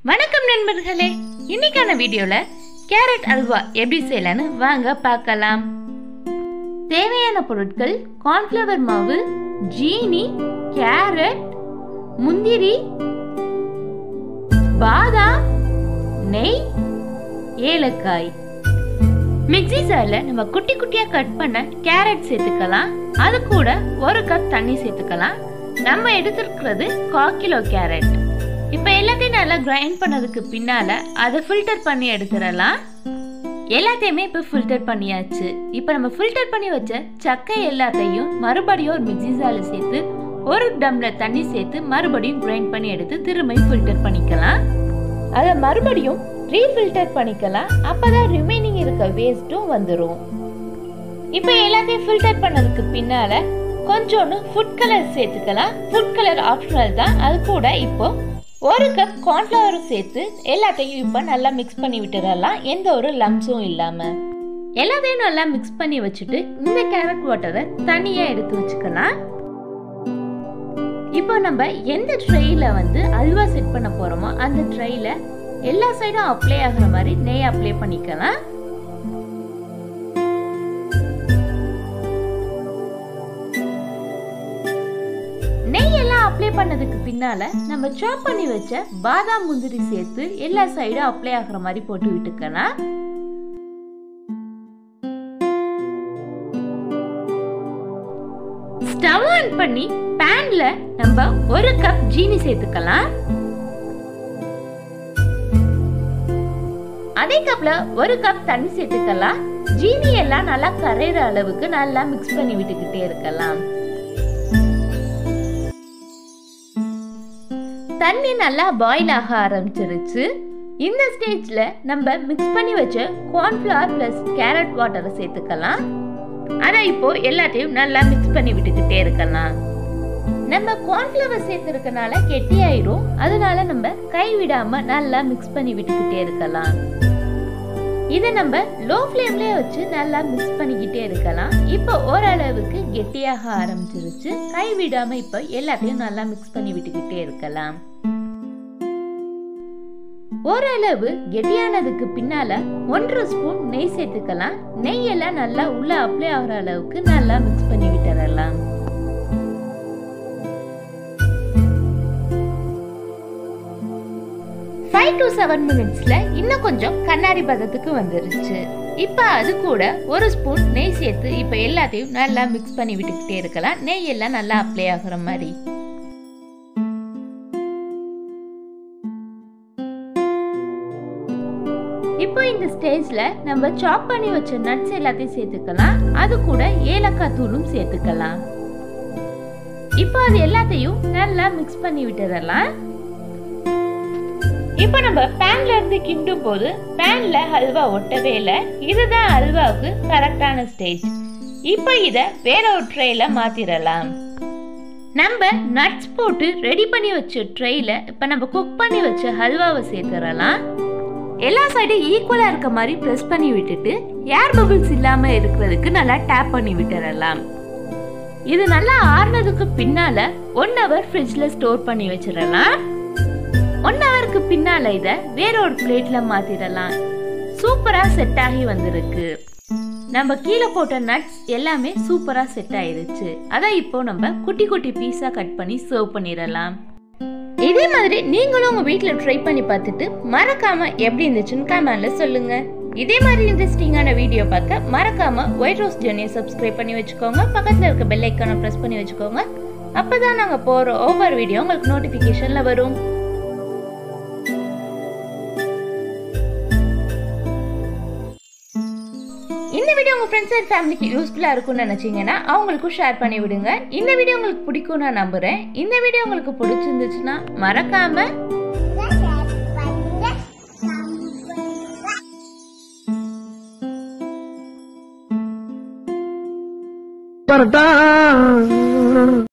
வணக்கம் நண்பர்களே இன்னைக்கான வீடியோல கேரட் அல்வா எப்படி செய்யலான்னு வாங்க பார்க்கலாம் தேவையான பொருட்கள் கார்ன்ஃப்ளவர் மாவு ஜீனி கேரட் முந்திரி பாதாம் நெய் ஏலக்காய் மிக்ஸி ஜார்ல நம்ம குட்டி குட்டியா கட் பண்ண கேரட் சேர்த்துக்கலாம் அது கூட ஒரு கப் தண்ணி சேர்த்துக்கலாம் நம்ம எடுத்துருக்கிறது கால் கிலோ கேரட் இப்போ எல்லாத்தையும் நல்லா கிரைண்ட் பண்ணதுக்கு பின்னால அதை ஃபில்டர் பண்ணி எடுத்துடலாம் எல்லாத்தையுமே இப்போ ஃபில்டர் பண்ணியாச்சு இப்போ நம்ம ஃபில்டர் பண்ணி வச்ச சக்கை எல்லாத்தையும் மறுபடியும் ஒரு மிக்ஸி ஜாரில் சேர்த்து ஒரு டம்ளர் தண்ணி சேர்த்து மறுபடியும் கிரைண்ட் பண்ணி எடுத்து திரும்பியும் ஃபில்டர் பண்ணிக்கலாம் அதை மறுபடியும் ரீஃபில்டர் பண்ணிக்கலாம் அப்பதான் ரிமைனிங் இருக்க வேஸ்ட்டும் வந்துடும் இப்போ எல்லாத்தையும் ஃபில்டர் பண்ணதுக்கு பின்னால கொஞ்சோண்டு ஃபுட் கலர் சேர்த்துக்கலாம் ஃபுட் கலர் ஆப்ஷனல் தான் அது கூட இப்போ ஒரு கப் கார்ன்ஃப்ளவர் சேர்த்து எல்லாத்தையும் இப்போ நல்லா மிக்ஸ் பண்ணி விட்டுறலாம் எந்த ஒரு லம்ஸும் இல்லாமல் எல்லாத்தையும் நல்லா மிக்ஸ் பண்ணி வச்சுட்டு இந்த கேரட் வாட்டரை தனியாக எடுத்து வச்சுக்கலாம் இப்போ நம்ம எந்த ட்ரெயில வந்து அல்வா செட் பண்ண போறோமோ அந்த ட்ரெயில எல்லா சைடும் அப்ளை ஆகுற மாதிரி நெய் அப்ளை பண்ணிக்கலாம் நெய் எல்லாம் அப்ளை பண்ணதுக்கு பின்னால நம்ம சாப் பண்ணி வச்ச பாதாம் முந்திரி சேர்த்து எல்லா சைடும் அப்ளை ஆகுற மாதிரி போட்டு விட்டுக்கலாம் ஸ்டவ் ஆன் பண்ணி பேன்ல நம்ம ஒரு கப் ஜீனி சேர்த்துக்கலாம் அதே கப்ல ஒரு கப் தண்ணி சேர்த்துக்கலாம் ஜீனி எல்லாம் நல்லா கரையிற அளவுக்கு நல்லா மிக்ஸ் பண்ணி விட்டுக்கிட்டே இருக்கலாம் தண்ணி நல்லா பாயில் ஆக ஆரம்பிச்சிருச்சு இந்த ஸ்டேஜ்ல நம்ம மிக்ஸ் பண்ணி வச்ச கார்ன்ஃபிளவர் பிளஸ் கேரட் வாட்டரை சேர்த்துக்கலாம் ஆனா இப்போ எல்லாத்தையும் நல்லா மிக்ஸ் பண்ணி விட்டுக்கிட்டே இருக்கலாம் நம்ம கார்ன்ஃபிளவர் சேர்த்துருக்கனால கெட்டியாயிரும் அதனால நம்ம கை விடாம நல்லா மிக்ஸ் பண்ணி விட்டுக்கிட்டே இருக்கலாம் இதை நம்ம லோ ஃப்ளேம்லயே வச்சு நல்லா மிக்ஸ் பண்ணிக்கிட்டே இருக்கலாம் இப்போ ஓரளவுக்கு கெட்டியாக ஆரம்பிச்சிருச்சு கை விடாம இப்போ எல்லாத்தையும் நல்லா மிக்ஸ் பண்ணி விட்டுக்கிட்டே இருக்கலாம் ஓரளவு கெட்டியானதுக்கு பின்னால ஒன்றரை ஸ்பூன் நெய் சேர்த்துக்கலாம் நெய் எல்லாம் நல்லா உள்ள அப்ளை ஆகிற அளவுக்கு நல்லா மிக்ஸ் பண்ணி விட்டுறலாம் ஃபைவ் டு செவன் மினிட்ஸ்ல இன்னும் கொஞ்சம் கண்ணாடி பதத்துக்கு வந்துருச்சு இப்போ அது கூட ஒரு ஸ்பூன் நெய் சேர்த்து இப்போ எல்லாத்தையும் நல்லா மிக்ஸ் பண்ணி விட்டுக்கிட்டே இருக்கலாம் நெய் எல்லாம் நல்லா அப்ளை ஆகுற மாதிரி இப்போ இந்த ஸ்டேஜ்ல நம்ம சாப் பண்ணி வச்ச நட்ஸ் எல்லாத்தையும் சேர்த்துக்கலாம் அது கூட ஏலக்காய் தூளும் சேர்த்துக்கலாம் இப்போ அது எல்லாத்தையும் நல்லா மிக்ஸ் பண்ணி விட்டுறலாம் இப்போ நம்ம பேன்ல இருந்து கிண்டும் போது பேன்ல ஹல்வா ஒட்டவே இல்லை இதுதான் ஹல்வாவுக்கு கரெக்டான ஸ்டேஜ் இப்போ இத வேற ஒரு ட்ரேல மாத்திரலாம் நம்ம நட்ஸ் போட்டு ரெடி பண்ணி வச்ச ட்ரேல இப்போ நம்ம குக் பண்ணி வச்ச ஹல்வாவை சேர்த்துறலாம் எல்லா சைடும் ஈக்குவலா இருக்க மாதிரி ப்ரெஸ் பண்ணி விட்டுட்டு ஏர் பபிள்ஸ் இல்லாம இருக்கிறதுக்கு நல்லா டேப் பண்ணி விட்டுறலாம் இது நல்லா ஆறுனதுக்கு பின்னால ஒன் ஹவர் ஃப்ரிட்ஜ்ல ஸ்டோர் பண்ணி வச்சிடலாம் ஒன் ஹவருக்கு பின்னால இத வேற ஒரு பிளேட்ல மாத்திடலாம் சூப்பரா செட் ஆகி வந்திருக்கு நம்ம கீழே போட்ட நட்ஸ் எல்லாமே சூப்பரா செட் ஆயிருச்சு அதான் இப்போ நம்ம குட்டி குட்டி பீஸா கட் பண்ணி சர்வ் பண்ணிடலாம் இதே மாதிரி நீங்களும் உங்க வீட்ல ட்ரை பண்ணி பார்த்துட்டு மறக்காம எப்படி இருந்துச்சுன்னு கமெண்ட்ல சொல்லுங்க இதே மாதிரி இன்ட்ரெஸ்டிங்கான வீடியோ பார்க்க மறக்காம ஒயிட் ரோஸ் ஜர்னியை சப்ஸ்கிரைப் பண்ணி வச்சுக்கோங்க பக்கத்துல இருக்க பெல் ஐக்கானை பிரஸ் பண்ணி வச்சுக்கோங்க அப்பதான் நாங்க போற ஒவ்வொரு வீடியோ உங்களுக்கு நோட்டிபிகேஷன்ல வரும் இந்த வீடியோ உங்க ஃப்ரெண்ட்ஸ் அண்ட் ஃபேமிலிக்கு யூஸ்ஃபுல்லா இருக்கும்னு நினைச்சீங்கன்னா அவங்களுக்கும் ஷேர் பண்ணி விடுங்க இந்த வீடியோ உங்களுக்கு பிடிக்கும் நான் நம்புறேன் இந்த வீடியோ உங்களுக்கு பிடிச்சிருந்துச்சுன்னா மறக்காம பரட்டா